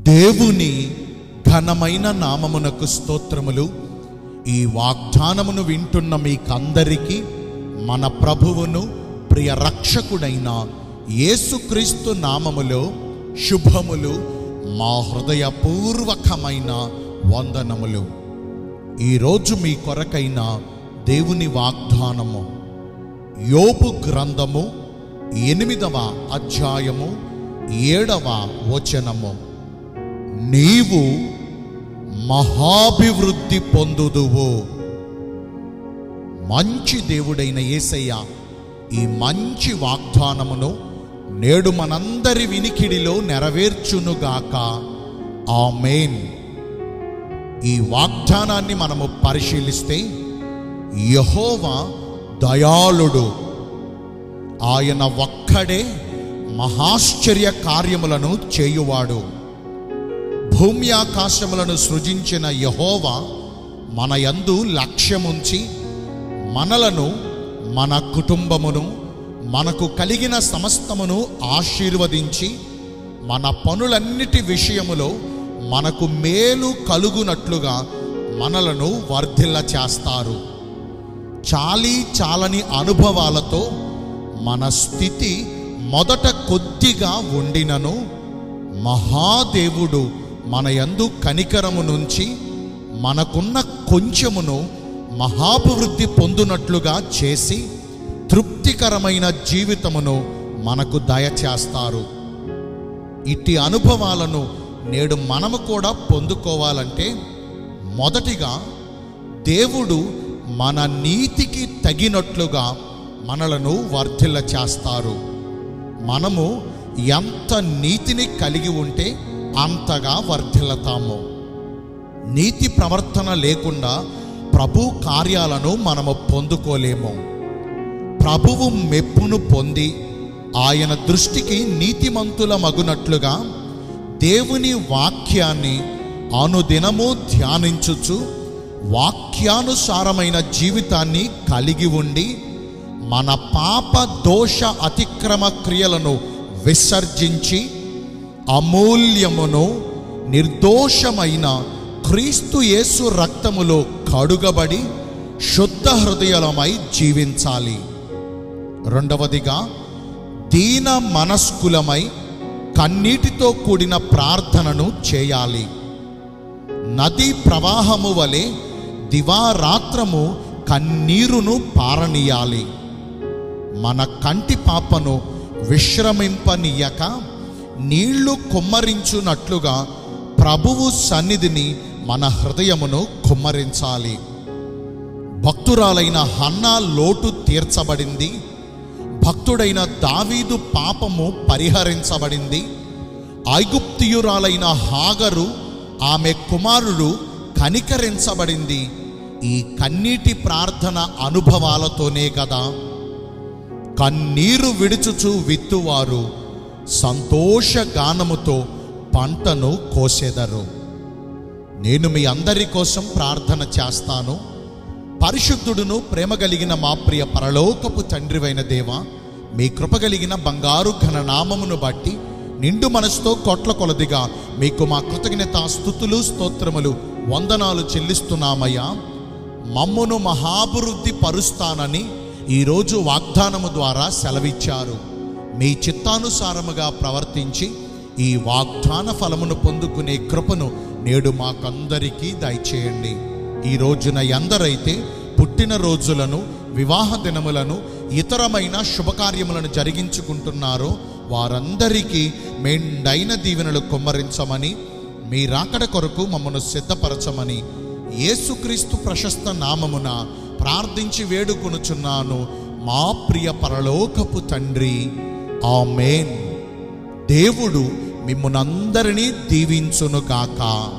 దేవుని ఘనమైన నామమునకు స్తోత్రములు ఈ వాగ్దానమును వింటున్న మీకందరికీ మన ప్రభువును ప్రియ రక్షకుడైన యేసుక్రీస్తు నామములో శుభములు మా హృదయపూర్వకమైన వందనములు ఈరోజు మీ కొరకైన దేవుని వాగ్దానము యోబు గ్రంథము ఎనిమిదవ అధ్యాయము ఏడవ వచనము నీవు మహాభివృద్ధి పొందుదువు మంచి దేవుడైన యేసయ్య ఈ మంచి వాగ్దానమును నేడు మనందరి వినికిడిలో నెరవేర్చునుగాక ఆమేన్ ఈ వాగ్దానాన్ని మనము పరిశీలిస్తే యహోవా దయాళుడు ఆయన ఒక్కడే మహాశ్చర్య కార్యములను చేయువాడు భూమి ఆకాశములను సృజించిన యహోవా మన యందు లక్ష్యముంచి మనలను మన కుటుంబమును మనకు కలిగిన సమస్తమును ఆశీర్వదించి మన పనులన్నిటి విషయములో మనకు మేలు కలుగునట్లుగా మనలను వర్ధిల్ల చేస్తారు చాలీ చాలని అనుభవాలతో మన స్థితి మొదట కొద్దిగా ఉండినను మహాదేవుడు మన యందు కనికరము నుంచి మనకున్న కొంచెమును మహాభివృద్ధి పొందునట్లుగా చేసి తృప్తికరమైన జీవితమును మనకు దయచేస్తారు ఇట్టి అనుభవాలను నేడు మనము కూడా పొందుకోవాలంటే మొదటిగా దేవుడు మన నీతికి తగినట్లుగా మనలను వర్ధిల్ల చేస్తారు మనము ఎంత నీతిని కలిగి ఉంటే అంతగా వర్ధిల్లతాము నీతి ప్రవర్తన లేకుండా ప్రభు కార్యాలను మనము పొందుకోలేము ప్రభువు మెప్పును పొంది ఆయన దృష్టికి నీతిమంతుల మగునట్లుగా దేవుని వాక్యాన్ని అనుదినము ధ్యానించుచు వాక్యానుసారమైన జీవితాన్ని కలిగి ఉండి మన పాప దోష అతిక్రమ క్రియలను విసర్జించి అమూల్యమును నిర్దోషమైన క్రీస్తు యేసు రక్తములో కడుగబడి శుద్ధ హృదయలమై జీవించాలి రెండవదిగా దీన మనస్కులమై కన్నీటితో కూడిన ప్రార్థనను చేయాలి నదీ ప్రవాహము వలె దివారాత్రము కన్నీరును పారనీయాలి మన కంటి పాపను విశ్రమింపనీయక నీళ్లు కుమ్మరించునట్లుగా ప్రభువు సన్నిధిని మన హృదయమును కుమ్మరించాలి భక్తురాలైన హన్నా లోటు తీర్చబడింది భక్తుడైన దావీదు పాపము పరిహరించబడింది ఐగుప్తియురాలైన హాగరు ఆమె కుమారుడు కనికరించబడింది ఈ కన్నీటి ప్రార్థన అనుభవాలతోనే కదా కన్నీరు విడుచుచు విత్తువారు సంతోష గానముతో పంటను కోసెదరు నేను మీ అందరి కోసం ప్రార్థన చేస్తాను పరిశుద్ధుడును ప్రేమ కలిగిన మా ప్రియ పరలోకపు తండ్రివైన దేవ మీ కృప కలిగిన బంగారు ఘన నామమును బట్టి నిండు మనసుతో కోట్ల కొలదిగా మీకు మా కృతజ్ఞత స్థుతులు స్తోత్రములు వందనాలు చెల్లిస్తున్నామయ్యా మమ్మును మహాభివృద్ధి పరుస్తానని ఈరోజు వాగ్దానము ద్వారా సెలవిచ్చారు మీ చిత్తానుసారముగా ప్రవర్తించి ఈ వాగ్దాన ఫలమును పొందుకునే కృపను నేడు మాకందరికీ దయచేయండి ఈ రోజున ఎందరైతే పుట్టిన రోజులను వివాహ దినములను ఇతరమైన శుభకార్యములను జరిగించుకుంటున్నారో వారందరికీ మెండైన దీవెనలు కుమ్మరించమని మీ రాకడ కొరకు మమ్మను సిద్ధపరచమని యేసుక్రీస్తు ప్రశస్త నామమున ప్రార్థించి వేడుకొనుచున్నాను మా ప్రియ పరలోకపు తండ్రి ఆమేన్ దేవుడు మిమ్మునందరినీ దీవించునుగాక